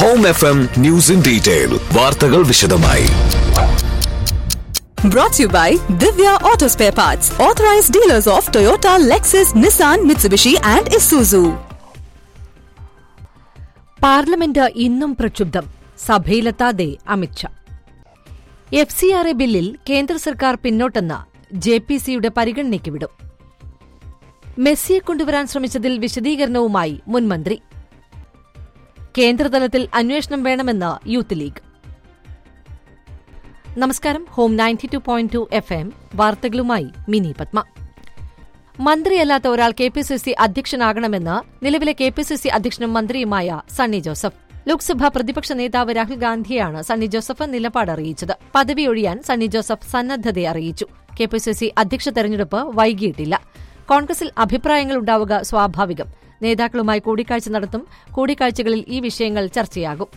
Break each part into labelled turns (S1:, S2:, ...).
S1: Home F M news in detail വാർത്തകൾ വിശദമായി
S2: Brought to you by Divya Auto Spare Parts, authorized dealers of Toyota, Lexus, Nissan, Mitsubishi, and Isuzu.
S3: Parliament ഇന്നും പ്രക്ഷുബ്ധം സഭയിലെത്താതെ Amit Shah F C R A ബില്ലിൽ കേന്ദ്ര സർക്കാർ പിന്നോട്ടെന്ന് J P സിയുടെ പരിഗണനയ്ക്ക് വിടും മെസ്സിയെ കൊണ്ടുവരാൻ ശ്രമിച്ചതിൽ വിശദീകരണവുമായി മുൻമന്ത്രി കേന്ദ്രതലത്തിൽ അന്വേഷണം വേണമെന്ന് യൂത്ത് ലീഗ് നമസ്കാരം home ninety two point two F M വാർത്തകളുമായി മിനി പത്മ മന്ത്രിയല്ലാത്ത ഒരാൾ കെ പി സി സി അധ്യക്ഷനാകണമെന്ന് നിലവിലെ കെ പി സി സി അധ്യക്ഷനും മന്ത്രിയുമായ സണ്ണി ജോസഫ് ലോക്സഭാ പ്രതിപക്ഷ നേതാവ് രാഹുൽ ഗാന്ധിയാണ് സണ്ണി ജോസഫ് നിലപാട് അറിയിച്ചത് പദവി ഒഴിയാൻ സണ്ണി ജോസഫ് സന്നദ്ധത അറിയിച്ചു കെ പി സി സി അധ്യക്ഷ തെരഞ്ഞെടുപ്പ് വൈകിയിട്ടില്ല കോൺഗ്രസിൽ അഭിപ്രായങ്ങൾ ഉണ്ടാവുക സ്വാഭാവികം നേതാക്കളുമായി കൂടിക്കാഴ്ച നടത്തും കൂടിക്കാഴ്ചകളിൽ ഈ വിഷയങ്ങൾ ചർച്ചയാകും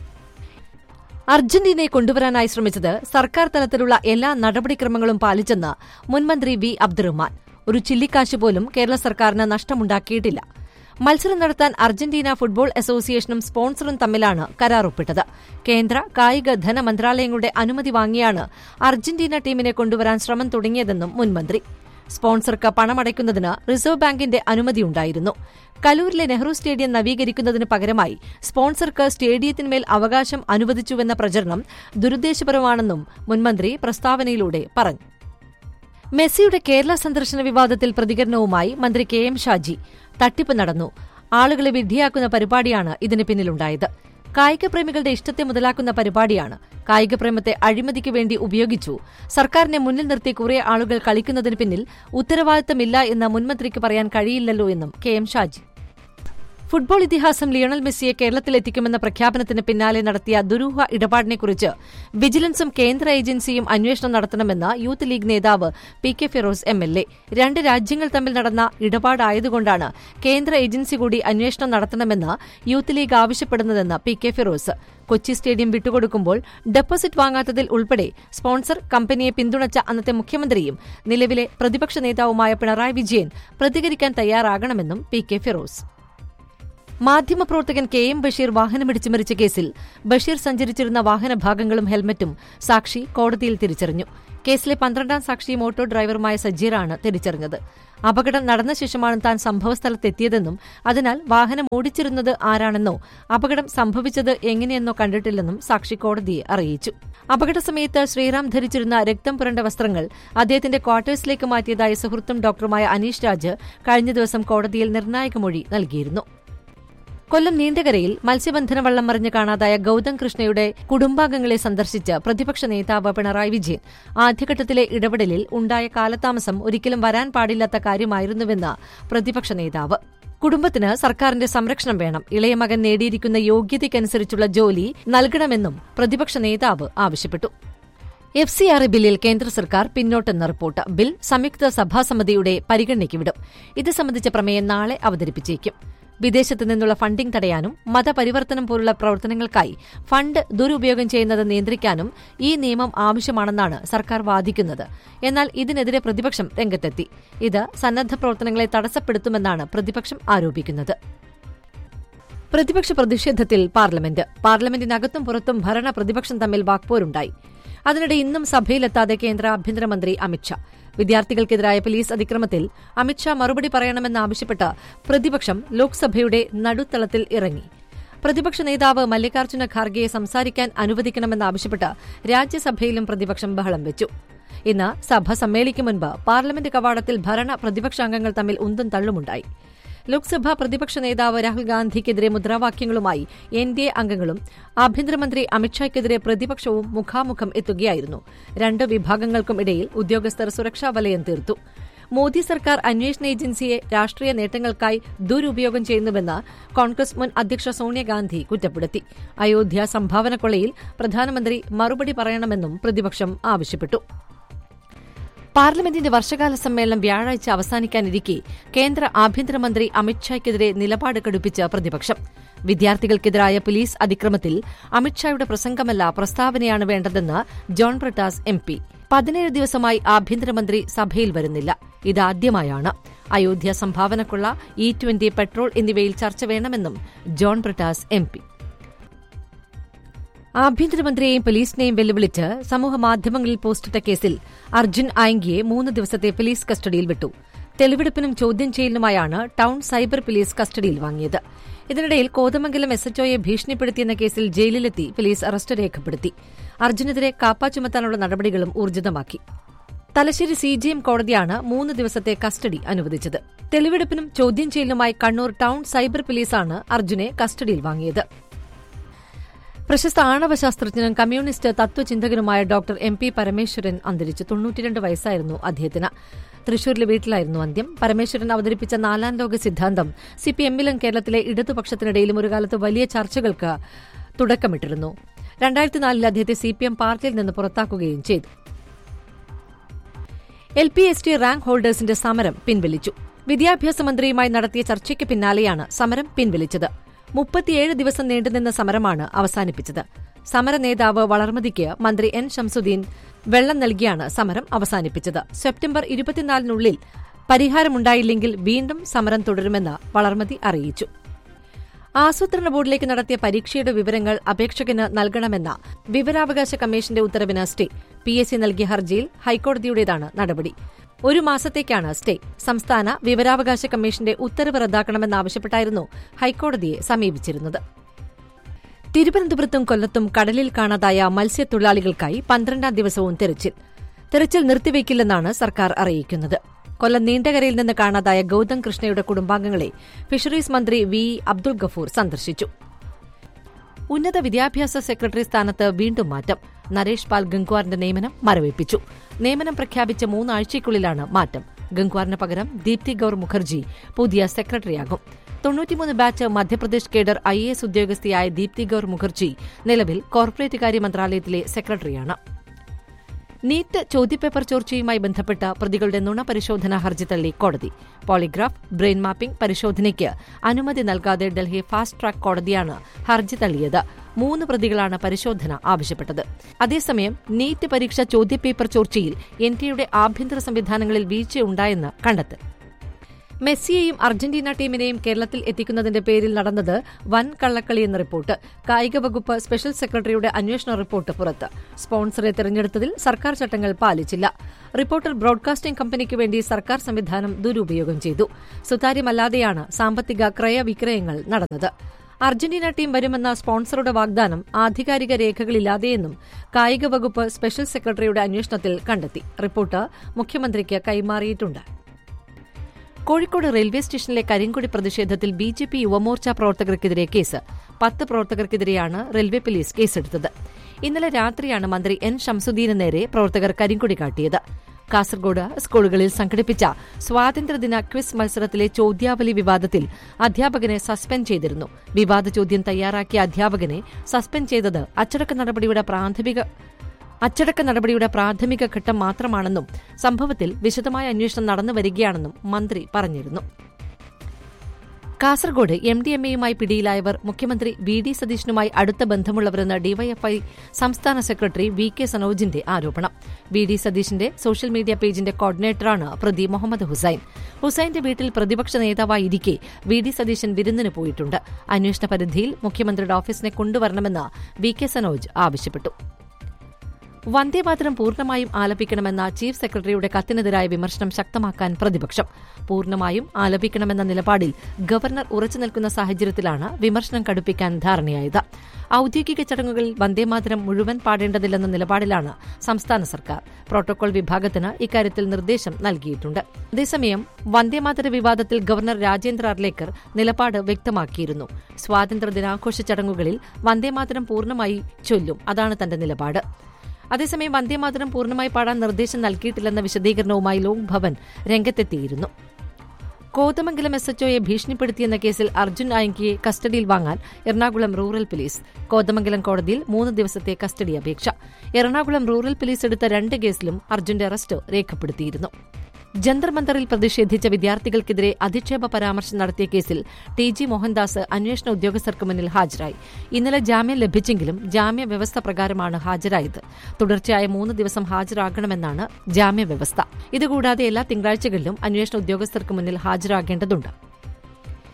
S3: അർജന്റീനയെ കൊണ്ടുവരാനായി ശ്രമിച്ചത് സർക്കാർ തലത്തിലുള്ള എല്ലാ നടപടിക്രമങ്ങളും പാലിച്ചെന്ന് മുൻമന്ത്രി വി അബ്ദുറഹ്മാൻ ഒരു ചില്ലിക്കാശ് പോലും കേരള സർക്കാരിന് നഷ്ടമുണ്ടാക്കിയിട്ടില്ല മത്സരം നടത്താൻ അർജന്റീന ഫുട്ബോൾ അസോസിയേഷനും സ്പോൺസറും തമ്മിലാണ് കരാർ ഒപ്പിട്ടത് കേന്ദ്ര കായിക ധന മന്ത്രാലയങ്ങളുടെ അനുമതി വാങ്ങിയാണ് അർജന്റീന ടീമിനെ കൊണ്ടുവരാൻ ശ്രമം തുടങ്ങിയതെന്നും മുൻമന്ത്രി സ്പോൺസർക്ക് പണമടയ്ക്കുന്നതിന് റിസർവ് ബാങ്കിന്റെ അനുമതിയുണ്ടായിരുന്നു കലൂരിലെ നെഹ്റു സ്റ്റേഡിയം നവീകരിക്കുന്നതിന് പകരമായി സ്പോൺസർക്ക് സ്റ്റേഡിയത്തിന്മേൽ അവകാശം അനുവദിച്ചുവെന്ന പ്രചരണം ദുരുദ്ദേശപരമാണെന്നും മുൻമന്ത്രി പ്രസ്താവനയിലൂടെ പറഞ്ഞു മെസ്സിയുടെ കേരള സന്ദർശന വിവാദത്തിൽ പ്രതികരണവുമായി മന്ത്രി കെ എം ഷാജി തട്ടിപ്പ് നടന്നു ആളുകളെ വിഡ്ഢിയാക്കുന്ന പരിപാടിയാണ് ഇതിന് പിന്നിലുണ്ടായത് കായികപ്രേമികളുടെ ഇഷ്ടത്തെ മുതലാക്കുന്ന പരിപാടിയാണ് കായികപ്രേമത്തെ അഴിമതിക്ക് വേണ്ടി ഉപയോഗിച്ചു സർക്കാരിനെ മുന്നിൽ നിർത്തി കുറെ ആളുകൾ കളിക്കുന്നതിന് പിന്നിൽ ഉത്തരവാദിത്തമില്ല എന്ന് മുൻമന്ത്രിക്ക് പറയാൻ കഴിയില്ലല്ലോ എന്നും കെ എം ഷാജി ഫുട്ബോൾ ഇതിഹാസം ലിയണൽ മെസ്സിയെ കേരളത്തിലെത്തിക്കുമെന്ന പ്രഖ്യാപനത്തിന് പിന്നാലെ നടത്തിയ ദുരൂഹ ഇടപാടിനെക്കുറിച്ച് വിജിലൻസും കേന്ദ്ര ഏജൻസിയും അന്വേഷണം നടത്തണമെന്ന് യൂത്ത് ലീഗ് നേതാവ് P K Firoz M L A രണ്ട് രാജ്യങ്ങൾ തമ്മിൽ നടന്ന ഇടപാടായതുകൊണ്ടാണ് കേന്ദ്ര ഏജൻസി കൂടി അന്വേഷണം നടത്തണമെന്ന് യൂത്ത് ലീഗ് ആവശ്യപ്പെടുന്നതെന്ന് P K Firoz Kochi stadium വിട്ടുകൊടുക്കുമ്പോൾ ഡെപ്പോസിറ്റ് വാങ്ങാത്തതിൽ ഉൾപ്പെടെ സ്പോൺസർ കമ്പനിയെ പിന്തുണച്ച അന്നത്തെ മുഖ്യമന്ത്രിയും നിലവിലെ പ്രതിപക്ഷ നേതാവുമായ പിണറായി വിജയൻ പ്രതികരിക്കാൻ തയ്യാറാകണമെന്നും പി കെ ഫിറോസ് മാധ്യമപ്രവർത്തകൻ കെ എം ബഷീർ വാഹനമിടിച്ച് മരിച്ച കേസിൽ ബഷീർ സഞ്ചരിച്ചിരുന്ന വാഹനഭാഗങ്ങളും ഹെൽമറ്റും സാക്ഷി കോടതിയിൽ തിരിച്ചറിഞ്ഞു കേസിലെ പന്ത്രണ്ടാം സാക്ഷിയും ഓട്ടോ ഡ്രൈവറുമായ സജ്ജീറാണ് തിരിച്ചറിഞ്ഞത് അപകടം നടന്ന ശേഷമാണ് താൻ സംഭവസ്ഥലത്തെത്തിയതെന്നും അതിനാൽ വാഹനം ഓടിച്ചിരുന്നത് ആരാണെന്നോ അപകടം സംഭവിച്ചത് എങ്ങനെയെന്നോ കണ്ടിട്ടില്ലെന്നും സാക്ഷി കോടതിയെ അറിയിച്ചു അപകട സമയത്ത് ശ്രീറാം ധരിച്ചിരുന്ന രക്തം പുരണ്ട വസ്ത്രങ്ങൾ അദ്ദേഹത്തിന്റെ ക്വാർട്ടേഴ്സിലേക്ക് മാറ്റിയതായി സുഹൃത്തും ഡോക്ടറുമായ അനീഷ് രാജ് കഴിഞ്ഞ ദിവസം കോടതിയിൽ നിർണായക മൊഴി നൽകിയിരുന്നു കൊല്ലം നീണ്ടകരയിൽ മത്സ്യബന്ധന വള്ളം മറിഞ്ഞ് കാണാതായ ഗൌതം കൃഷ്ണയുടെ കുടുംബാംഗങ്ങളെ സന്ദർശിച്ച് പ്രതിപക്ഷ നേതാവ് പിണറായി വിജയൻ ആദ്യഘട്ടത്തിലെ ഇടപെടലിൽ ഉണ്ടായ കാലതാമസം ഒരിക്കലും വരാൻ പാടില്ലാത്ത കാര്യമായിരുന്നുവെന്ന് പ്രതിപക്ഷ നേതാവ് കുടുംബത്തിന് സർക്കാരിന്റെ സംരക്ഷണം വേണം ഇളയ മകൻ നേടിയിരിക്കുന്ന യോഗ്യതയ്ക്കനുസരിച്ചുള്ള ജോലി നൽകണമെന്നും പ്രതിപക്ഷ നേതാവ് ആവശ്യപ്പെട്ടു എഫ് സി ആർ എ ബില്ലിൽ കേന്ദ്ര സർക്കാർ പിന്നോട്ടെന്ന റിപ്പോർട്ട് ബിൽ സംയുക്ത സഭാസമിതിയുടെ പരിഗണനയ്ക്ക് വിടും ഇത് സംബന്ധിച്ച പ്രമേയം നാളെ അവതരിപ്പിച്ചേക്കും വിദേശത്ത് നിന്നുള്ള ഫണ്ടിംഗ് തടയാനും മതപരിവർത്തനം പോലുള്ള പ്രവർത്തനങ്ങൾക്കായി ഫണ്ട് ദുരുപയോഗം ചെയ്യുന്നത് നിയന്ത്രിക്കാനും ഈ നിയമം ആവശ്യമാണെന്നാണ് സർക്കാർ വാദിക്കുന്നത് എന്നാൽ ഇതിനെതിരെ പ്രതിപക്ഷം രംഗത്തെത്തി ഇത് സന്നദ്ധ പ്രവർത്തനങ്ങളെ തടസ്സപ്പെടുത്തുമെന്നാണ് പ്രതിപക്ഷം ആരോപിക്കുന്നത് പ്രതിപക്ഷ പ്രതിഷേധത്തിൽ പാർലമെന്റ് പാർലമെന്റിനകത്തും പുറത്തും ഭരണ പ്രതിപക്ഷം തമ്മിൽ വാക്പോരുണ്ടായി അതിനിടെ ഇന്നും സഭയിലെത്താതെ കേന്ദ്ര ആഭ്യന്തരമന്ത്രി അമിത്ഷാ വിദ്യാർത്ഥികൾക്കെതിരായ പോലീസ് അതിക്രമത്തിൽ അമിത്ഷാ മറുപടി പറയണമെന്നാവശ്യപ്പെട്ട് പ്രതിപക്ഷം ലോക്സഭയുടെ നടുത്തളത്തിൽ ഇറങ്ങി പ്രതിപക്ഷ നേതാവ് മല്ലികാർജ്ജുന ഖാർഗെയെ സംസാരിക്കാൻ അനുവദിക്കണമെന്നാവശ്യപ്പെട്ട് രാജ്യസഭയിലും പ്രതിപക്ഷം ബഹളം വെച്ചു ഇന്ന് സഭ സമ്മേളിക്കും മുൻപ് പാർലമെന്റ് കവാടത്തിൽ ഭരണ പ്രതിപക്ഷാംഗങ്ങൾ തമ്മിൽ ഉന്തും തള്ളുമുണ്ടായി ലോക്സഭാ പ്രതിപക്ഷ നേതാവ് രാഹുൽ ഗാന്ധിക്കെതിരെ മുദ്രാവാക്യങ്ങളുമായി എൻ ഡി എ അംഗങ്ങളും ആഭ്യന്തരമന്ത്രി അമിത്ഷായ്ക്കെതിരെ പ്രതിപക്ഷവും മുഖാമുഖം എത്തുകയായിരുന്നു രണ്ട് വിഭാഗങ്ങൾക്കും ഇടയിൽ ഉദ്യോഗസ്ഥർ സുരക്ഷാ വലയം തീർത്തു മോദി സർക്കാർ അന്വേഷണ ഏജൻസിയെ രാഷ്ട്രീയ നേട്ടങ്ങൾക്കായി ദുരുപയോഗം ചെയ്യുന്നുവെന്ന് കോൺഗ്രസ് മുൻ അധ്യക്ഷ സോണിയാഗാന്ധി കുറ്റപ്പെടുത്തി അയോധ്യ സംഭാവന കൊള്ളയിൽ പ്രധാനമന്ത്രി മറുപടി പറയണമെന്നും പ്രതിപക്ഷം ആവശ്യപ്പെട്ടു പാർലമെന്റിന്റെ വർഷകാല സമ്മേളനം വ്യാഴാഴ്ച അവസാനിക്കാനിരിക്കെ കേന്ദ്ര ആഭ്യന്തരമന്ത്രി അമിത്ഷായ്ക്കെതിരെ നിലപാട് കടുപ്പിച്ച പ്രതിപക്ഷം വിദ്യാർത്ഥികൾക്കെതിരായ പോലീസ് അതിക്രമത്തിൽ അമിത്ഷായുടെ പ്രസംഗമല്ല പ്രസ്താവനയാണ് വേണ്ടതെന്ന് ജോൺ ബ്രിട്ടാസ് എം പി പതിനേഴ് ദിവസമായി ആഭ്യന്തരമന്ത്രി സഭയിൽ വരുന്നില്ല ഇതാദ്യമായാണ് അയോധ്യ സംഭാവനക്കുള്ള ഇ ട്വന്റി പെട്രോൾ എന്നിവയിൽ ചർച്ച വേണമെന്നും ജോൺ ബ്രിട്ടാസ് എം പി ആഭ്യന്തരമന്ത്രിയെയും പോലീസിനെയും വെല്ലുവിളിച്ച് സമൂഹമാധ്യമങ്ങളിൽ പോസ്റ്റിട്ട കേസിൽ അർജുൻ ആയങ്കിയെ മൂന്ന് ദിവസത്തെ പോലീസ് കസ്റ്റഡിയിൽ വിട്ടു തെളിവെടുപ്പിനും ചോദ്യം ചെയ്യലിനുമായാണ് ടൌൺ സൈബർ പോലീസ് കസ്റ്റഡിയിൽ വാങ്ങിയത് ഇതിനിടയിൽ കോതമംഗലം എസ് എച്ച്ഒയെ ഭീഷണിപ്പെടുത്തിയെന്ന കേസിൽ ജയിലിലെത്തി പോലീസ് അറസ്റ്റ് രേഖപ്പെടുത്തി അർജുനെതിരെ കാപ്പ ചുമത്താനുള്ള നടപടികളും ഊർജിതമാക്കി തലശ്ശേരി സി ജി എം കോടതിയാണ് മൂന്ന് ദിവസത്തെ കസ്റ്റഡി അനുവദിച്ചത് തെളിവെടുപ്പിനും ചോദ്യം ചെയ്യലിനുമായി കണ്ണൂർ ടൌൺ സൈബർ പോലീസാണ് അർജുനെ കസ്റ്റഡിയിൽ വാങ്ങിയത് പ്രശസ്ത ആണവശാസ്ത്രജ്ഞനും കമ്മ്യൂണിസ്റ്റ് തത്വചിന്തകനുമായ ഡോക്ടർ എം പി പരമേശ്വരൻ അന്തരിച്ചു തൊണ്ണൂറ്റിരണ്ട് വയസ്സായിരുന്നു അദ്ദേഹത്തിന് തൃശൂരിലെ വീട്ടിലായിരുന്നു അന്ത്യം പരമേശ്വരൻ അവതരിപ്പിച്ച നാലാം ലോക സിദ്ധാന്തം സി പി എമ്മിലും കേരളത്തിലെ ഇടതുപക്ഷത്തിനിടയിലും ഒരു കാലത്ത് വലിയ ചർച്ചകൾക്ക് തുടക്കമിട്ടിരുന്നു രണ്ടായിരത്തി നാലിൽ അദ്ദേഹത്തെ സി പി എം പാർട്ടിയിൽ നിന്ന് പുറത്താക്കുകയും ചെയ്തു L P S T rank ഹോൾഡേഴ്സിന്റെ സമരം പിൻവലിച്ചു വിദ്യാഭ്യാസ മന്ത്രിയുമായി നടത്തിയ ചർച്ചയ്ക്ക് പിന്നാലെയാണ് സമരം പിൻവലിച്ചത് മുപ്പത്തിയേഴ് ദിവസം നീണ്ടുനിന്ന സമരമാണ് അവസാനിപ്പിച്ചത് സമര നേതാവ് വളർമതിക്ക് മന്ത്രി എൻ ഷംസുദ്ദീൻ വെള്ളം നൽകിയാണ് സമരം അവസാനിപ്പിച്ചത് സെപ്റ്റംബർ ഇരുപത്തിനാലിനുള്ളിൽ പരിഹാരമുണ്ടായില്ലെങ്കിൽ വീണ്ടും സമരം തുടരുമെന്ന് വളർമതി അറിയിച്ചു ആസൂത്രണ ബോർഡിലേക്ക് നടത്തിയ പരീക്ഷയുടെ വിവരങ്ങൾ അപേക്ഷകന് നൽകണമെന്ന വിവരാവകാശ കമ്മീഷന്റെ ഉത്തരവിന് സ്റ്റേ പി എസ് സി നൽകിയ ഹർജിയിൽ ഹൈക്കോടതിയുടേതാണ് നടപടി ഒരു മാസത്തേക്കാണ് സ്റ്റേ സംസ്ഥാന വിവരാവകാശ കമ്മീഷന്റെ ഉത്തരവ് റദ്ദാക്കണമെന്നാവശ്യപ്പെട്ടായിരുന്നു ഹൈക്കോടതിയെ സമീപിച്ചിരുന്നത് തിരുവനന്തപുരത്തും കൊല്ലത്തും കടലിൽ കാണാതായ മത്സ്യത്തൊഴിലാളികൾക്കായി പന്ത്രണ്ടാം ദിവസവും തെരച്ചിൽ തെരച്ചിൽ നിർത്തിവെക്കില്ലെന്നാണ് സർക്കാർ അറിയിക്കുന്നത് കൊല്ലം നീണ്ടകരയിൽ നിന്ന് കാണാതായ ഗൌതം കൃഷ്ണയുടെ കുടുംബാംഗങ്ങളെ ഫിഷറീസ് മന്ത്രി വി അബ്ദുൾ ഗഫൂർ സന്ദർശിച്ചു ഉന്നത വിദ്യാഭ്യാസ സെക്രട്ടറി സ്ഥാനത്ത് വീണ്ടും മാറ്റം നരേഷ് പാൽ ഗംഗ്വാറിന്റെ നിയമനം മരവിപ്പിച്ചു നിയമനം പ്രഖ്യാപിച്ച മൂന്നാഴ്ചയ്ക്കുള്ളിലാണ് മാറ്റം ഗംഗ്വാറിന് പകരം ദീപ്തി ഗൌർ മുഖർജി പുതിയ സെക്രട്ടറിയാകും തൊണ്ണൂറ്റിമൂന്ന് batch Madhya Pradesh cadre I A S ഉദ്യോഗസ്ഥയായ Deepthi Gaur Mukherjee നിലവിൽ കോർപ്പറേറ്റ് കാര്യ മന്ത്രാലയത്തിലെ സെക്രട്ടറിയാണ് നീറ്റ് ചോദ്യപേപ്പർ ചോർച്ചയുമായി ബന്ധപ്പെട്ട പ്രതികളുടെ നുണ പരിശോധനാ ഹർജി തള്ളി കോടതി പോളിഗ്രാഫ് ബ്രെയിൻ മാപ്പിംഗ് പരിശോധനയ്ക്ക് അനുമതി നൽകാതെ ഡൽഹി ഫാസ്റ്റ് ട്രാക്ക് കോടതിയാണ് ഹർജി തള്ളിയത് മൂന്ന് പ്രതികളാണ് പരിശോധന ആവശ്യപ്പെട്ടത് അതേസമയം നീറ്റ് പരീക്ഷ ചോദ്യപേപ്പർ ചോർച്ചയിൽ എൻ ടിയുടെ ആഭ്യന്തര സംവിധാനങ്ങളിൽ വീഴ്ചയുണ്ടായെന്ന് കണ്ടെത്തൽ മെസ്സിയെയും അർജന്റീന ടീമിനെയും കേരളത്തിൽ എത്തിക്കുന്നതിന്റെ പേരിൽ നടന്നത് വൻ കള്ളക്കളിയെന്ന റിപ്പോർട്ട് കായിക വകുപ്പ് സ്പെഷ്യൽ സെക്രട്ടറിയുടെ അന്വേഷണ റിപ്പോർട്ട് പുറത്ത് സ്പോൺസറെ തെരഞ്ഞെടുത്തതിൽ സർക്കാർ ചട്ടങ്ങൾ പാലിച്ചില്ല റിപ്പോർട്ടർ ബ്രോഡ്കാസ്റ്റിംഗ് കമ്പനിക്ക് വേണ്ടി സർക്കാർ സംവിധാനം ദുരുപയോഗം ചെയ്തു സുതാര്യമല്ലാതെയാണ് സാമ്പത്തിക ക്രയവിക്രയങ്ങൾ നടന്നത് അർജന്റീന ടീം വരുമെന്ന സ്പോൺസറുടെ വാഗ്ദാനം ആധികാരിക രേഖകളില്ലാതെയെന്നും കായിക വകുപ്പ് സ്പെഷ്യൽ സെക്രട്ടറിയുടെ അന്വേഷണത്തിൽ കണ്ടെത്തി റിപ്പോർട്ട് മുഖ്യമന്ത്രിക്ക് കൈമാറിയിട്ടുണ്ട് കോഴിക്കോട് റെയിൽവേ സ്റ്റേഷനിലെ കരിങ്കൊടി പ്രതിഷേധത്തിൽ B J P Yuva Morcha പ്രവർത്തകർക്കെതിരെ case പത്ത് പ്രവർത്തകർക്കെതിരെയാണ് റെയിൽവേ പോലീസ് കേസെടുത്തത് ഇന്നലെ രാത്രിയാണ് മന്ത്രി എൻ ഷംസുദ്ദീന് നേരെ പ്രവർത്തകർ കരിങ്കൊടി കാട്ടിയത് കാസർഗോഡ് സ്കൂളുകളിൽ സംഘടിപ്പിച്ച സ്വാതന്ത്ര്യദിന ക്വിസ് മത്സരത്തിലെ ചോദ്യാവലി വിവാദത്തിൽ അധ്യാപകനെ സസ്പെൻഡ് ചെയ്തിരുന്നു വിവാദ ചോദ്യം തയ്യാറാക്കിയ അധ്യാപകനെ സസ്പെൻഡ് ചെയ്തത് അച്ചടക്ക നടപടിയുടെ പ്രാഥമിക അച്ചടക്ക നടപടിയുടെ പ്രാഥമിക ഘട്ടം മാത്രമാണെന്നും സംഭവത്തിൽ വിശദമായ അന്വേഷണം നടന്നുവരികയാണെന്നും മന്ത്രി പറഞ്ഞിരുന്നു കാസർഗോഡ് എം ഡി എം എയുമായി പിടിയിലായവർ മുഖ്യമന്ത്രി വി ഡി സതീശനുമായി അടുത്ത ബന്ധമുള്ളവരെന്ന് ഡിവൈഎഫ്ഐ സംസ്ഥാന സെക്രട്ടറി വി കെ സനോജിന്റെ ആരോപണം വി ഡി സതീശന്റെ സോഷ്യൽ മീഡിയ പേജിന്റെ കോർഡിനേറ്ററാണ് പ്രതി മുഹമ്മദ് ഹുസൈൻ ഹുസൈന്റെ വീട്ടിൽ പ്രതിപക്ഷ നേതാവായിരിക്കെ വി ഡി സതീശൻ വിരുന്നിന് പോയിട്ടുണ്ട് അന്വേഷണ പരിധിയിൽ മുഖ്യമന്ത്രിയുടെ ഓഫീസിനെ കൊണ്ടുവരണമെന്ന് വി കെ സനോജ് ആവശ്യപ്പെട്ടു വന്ദേമാതരം പൂർണ്ണമായും ആലപിക്കണമെന്ന ചീഫ് സെക്രട്ടറിയുടെ കത്തിനെതിരായ വിമർശനം ശക്തമാക്കാൻ പ്രതിപക്ഷം പൂർണ്ണമായും ആലപിക്കണമെന്ന നിലപാടിൽ ഗവർണർ ഉറച്ചു നിൽക്കുന്ന സാഹചര്യത്തിലാണ് വിമർശനം കടുപ്പിക്കാൻ ധാരണയായത് ഔദ്യോഗിക ചടങ്ങുകളിൽ വന്ദേമാതരം മുഴുവൻ പാടേണ്ടതില്ലെന്ന നിലപാടിലാണ് സംസ്ഥാന സർക്കാർ പ്രോട്ടോകോൾ വിഭാഗത്തിന് ഇക്കാര്യത്തിൽ നിർദ്ദേശം നൽകിയിട്ടുണ്ട് അതേസമയം വന്ദേമാതര വിവാദത്തിൽ ഗവർണർ രാജേന്ദ്ര അർലേക്കർ നിലപാട് വ്യക്തമാക്കിയിരുന്നു സ്വാതന്ത്ര്യദിനാഘോഷ ചടങ്ങുകളിൽ വന്ദേമാതരം പൂർണ്ണമായി ചൊല്ലും അതാണ് തന്റെ നിലപാട് അതേസമയം വന്ദേമാതരം പൂർണ്ണമായി പാടാൻ നിർദ്ദേശം നൽകിയിട്ടില്ലെന്ന വിശദീകരണവുമായി ലോക് ഭവൻ രംഗത്തെത്തിയിരുന്നു കോതമംഗലം എസ് എച്ച്ഒയെ ഭീഷണിപ്പെടുത്തിയെന്ന കേസിൽ അർജുൻ ആയങ്കിയെ കസ്റ്റഡിയിൽ വാങ്ങാൻ എറണാകുളം റൂറൽ പോലീസ് കോതമംഗലം കോടതിയിൽ മൂന്ന് ദിവസത്തെ കസ്റ്റഡി അപേക്ഷ എറണാകുളം റൂറൽ പോലീസ് എടുത്ത രണ്ട് കേസിലും അർജുന്റെ അറസ്റ്റ് രേഖപ്പെടുത്തിയിരുന്നു ജന്തർ മന്ദറിൽ പ്രതിഷേധിച്ച വിദ്യാർത്ഥികൾക്കെതിരെ അധിക്ഷേപ പരാമർശം നടത്തിയ കേസിൽ ടി ജി മോഹൻദാസ് അന്വേഷണ ഉദ്യോഗസ്ഥർക്ക് മുന്നിൽ ഹാജരായി ഇന്നലെ ജാമ്യം ലഭിച്ചെങ്കിലും ജാമ്യ വ്യവസ്ഥ പ്രകാരമാണ് ഹാജരായത് തുടർച്ചയായ മൂന്ന് ദിവസം ഹാജരാകണമെന്നാണ് ജാമ്യ വ്യവസ്ഥ ഇതുകൂടാതെ എല്ലാ തിങ്കളാഴ്ചകളിലും അന്വേഷണ ഉദ്യോഗസ്ഥർക്ക് മുന്നിൽ ഹാജരാകേണ്ടതുണ്ട്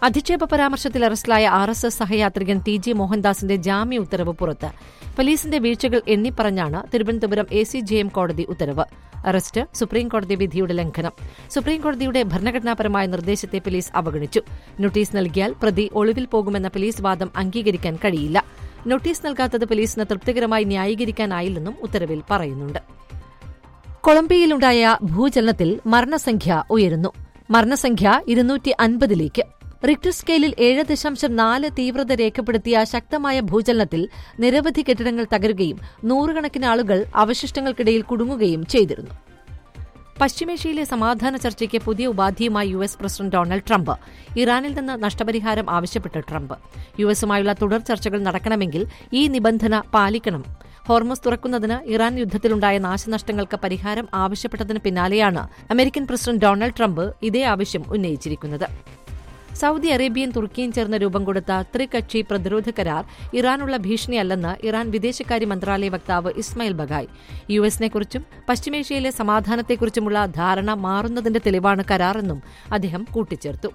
S3: അധിക്ഷേപ പരാമർശത്തിൽ അറസ്റ്റിലായ ആർ എസ് എസ് സഹയാത്രികൻ ടി ജി മോഹൻദാസിന്റെ ജാമ്യ ഉത്തരവ് പുറത്ത് പോലീസിന്റെ വീഴ്ചകൾ എണ്ണിപ്പറഞ്ഞാണ് Thiruvananthapuram A C J M കോടതി ഉത്തരവ് അറസ്റ്റ് സുപ്രീംകോടതി വിധിയുടെ ലംഘനം സുപ്രീംകോടതിയുടെ ഭരണഘടനാപരമായ നിർദ്ദേശത്തെ പോലീസ് അവഗണിച്ചു നോട്ടീസ് നൽകിയാൽ പ്രതി ഒളിവിൽ പോകുമെന്ന പോലീസ് വാദം അംഗീകരിക്കാൻ കഴിയില്ല നോട്ടീസ് നൽകാത്തത് പോലീസിന് തൃപ്തികരമായി ന്യായീകരിക്കാനായില്ലെന്നും ഉത്തരവിൽ പറയുന്നുണ്ട് കൊളംബിയയിലുണ്ടായ ഭൂചലനത്തിൽ മരണസംഖ്യ ഉയരുന്നു മരണസംഖ്യ ഇരുന്നൂറ്റി അൻപതിലേക്ക് റിക്ടർ സ്കെയിലിൽ ഏഴ് ദശാംശം നാല് തീവ്രത രേഖപ്പെടുത്തിയ ശക്തമായ ഭൂചലനത്തിൽ നിരവധി കെട്ടിടങ്ങൾ തകരുകയും നൂറുകണക്കിന് ആളുകൾ അവശിഷ്ടങ്ങൾക്കിടയിൽ കുടുങ്ങുകയും ചെയ്തിരുന്നു പശ്ചിമേഷ്യയിലെ സമാധാന ചർച്ചയ്ക്ക് പുതിയ ഉപാധിയുമായി U S president Donald Trump ഇറാനിൽ നിന്ന് നഷ്ടപരിഹാരം ആവശ്യപ്പെട്ട് ട്രംപ് യു എസുമായുള്ള തുടർ ചർച്ചകൾ നടക്കണമെങ്കിൽ ഈ നിബന്ധന പാലിക്കണം ഹോർമസ് തുറക്കുന്നതിന് ഇറാൻ യുദ്ധത്തിലുണ്ടായ നാശനഷ്ടങ്ങൾക്ക് പരിഹാരം ആവശ്യപ്പെട്ടതിന് പിന്നാലെയാണ് അമേരിക്കൻ പ്രസിഡന്റ് ഡൊണാൾഡ് ട്രംപ് ഇതേ ആവശ്യം ഉന്നയിച്ചിരിക്കുന്നത് സൌദി അറേബ്യയും തുർക്കിയും ചേർന്ന് രൂപം കൊടുത്ത ത്രികക്ഷി പ്രതിരോധ കരാർ ഇറാനുള്ള ഭീഷണിയല്ലെന്ന് ഇറാൻ വിദേശകാര്യ മന്ത്രാലയ വക്താവ് ഇസ്മായിൽ ബഗായ് യു എസിനെക്കുറിച്ചും പശ്ചിമേഷ്യയിലെ സമാധാനത്തെക്കുറിച്ചുമുള്ള ധാരണ മാറുന്നതിന്റെ തെളിവാണ് കരാറെന്നും അദ്ദേഹം കൂട്ടിച്ചേർത്തു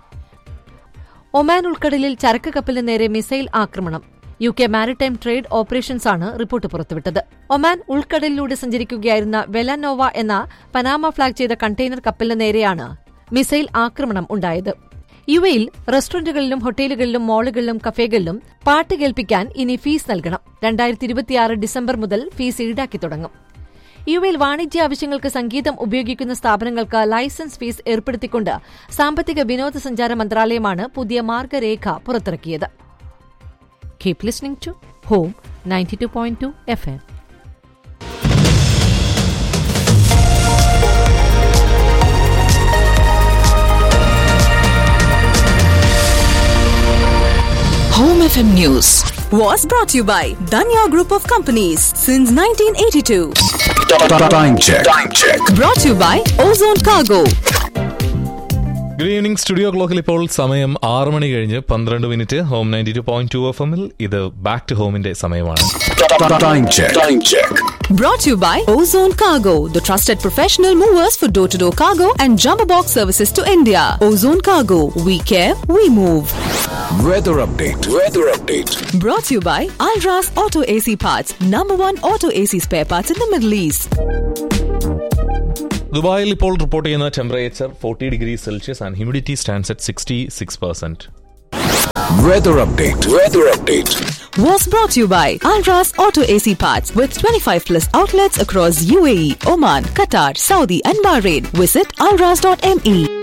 S3: ഒമാൻ ഉൾക്കടലിൽ ചരക്ക് കപ്പലിന് നേരെ മിസൈൽ ആക്രമണം യു കെ മാരിടൈം ട്രേഡ് ഓപ്പറേഷൻസാണ് റിപ്പോർട്ട് പുറത്തുവിട്ടത് ഒമാൻ ഉൾക്കടലിലൂടെ സഞ്ചരിക്കുകയായിരുന്ന വെലാനോവ എന്ന പനാമ ഫ്ളാഗ് ചെയ്ത കണ്ടെയ്നർ കപ്പലിന് നേരെയാണ് മിസൈൽ ആക്രമണം ഉണ്ടായത് യു എയിൽ റെസ്റ്റോറന്റുകളിലും ഹോട്ടലുകളിലും മാളുകളിലും കഫേകളിലും പാട്ട് കേൾപ്പിക്കാൻ ഇനി ഫീസ് നൽകണം രണ്ടായിരത്തി ഇരുപത്തിയാറ് ഡിസംബർ മുതൽ ഫീസ് ഈടാക്കി തുടങ്ങും യു എയിൽ വാണിജ്യ ആവശ്യങ്ങൾക്ക് സംഗീതം ഉപയോഗിക്കുന്ന സ്ഥാപനങ്ങൾക്ക് ലൈസൻസ് ഫീസ് ഏർപ്പെടുത്തിക്കൊണ്ട് സാമ്പത്തിക വിനോദസഞ്ചാര മന്ത്രാലയമാണ് പുതിയ മാർഗരേഖ പുറത്തിറക്കിയത് keep listening to home ninety two point two F M
S2: Home FM News was brought to you by Danya Group of Companies since 1982.
S1: Time check. Time check.
S2: Brought to you by Ozone Cargo.
S4: Good evening studio ക്ലോക്കിൽ ഇപ്പോൾ സമയം ആറ് മണി കഴിഞ്ഞ് പന്ത്രണ്ട് minute home ninety two point two F എമ്മിൽ ഇത് back to ഹോമിന്റെ സമയമാണ്
S1: Time check. Time check.
S2: Brought to you by Ozone Cargo, the trusted professional movers for door to door cargo and jumbo box services to India. Ozone Cargo, we care, we move.
S1: Weather update. Weather update.
S2: Brought to you by Alras Auto AC Parts, number one auto AC spare parts in the Middle East.
S4: ദുബായിൽ ഇപ്പോൾ report ചെയ്യുന്ന temperature forty degree Celsius and humidity stands at sixty six percent
S1: Weather update. Weather update.
S2: Was brought to you by Alras Auto AC Parts with 25 plus outlets across UAE, Oman, Qatar, Saudi, and Bahrain. Visit alras.me.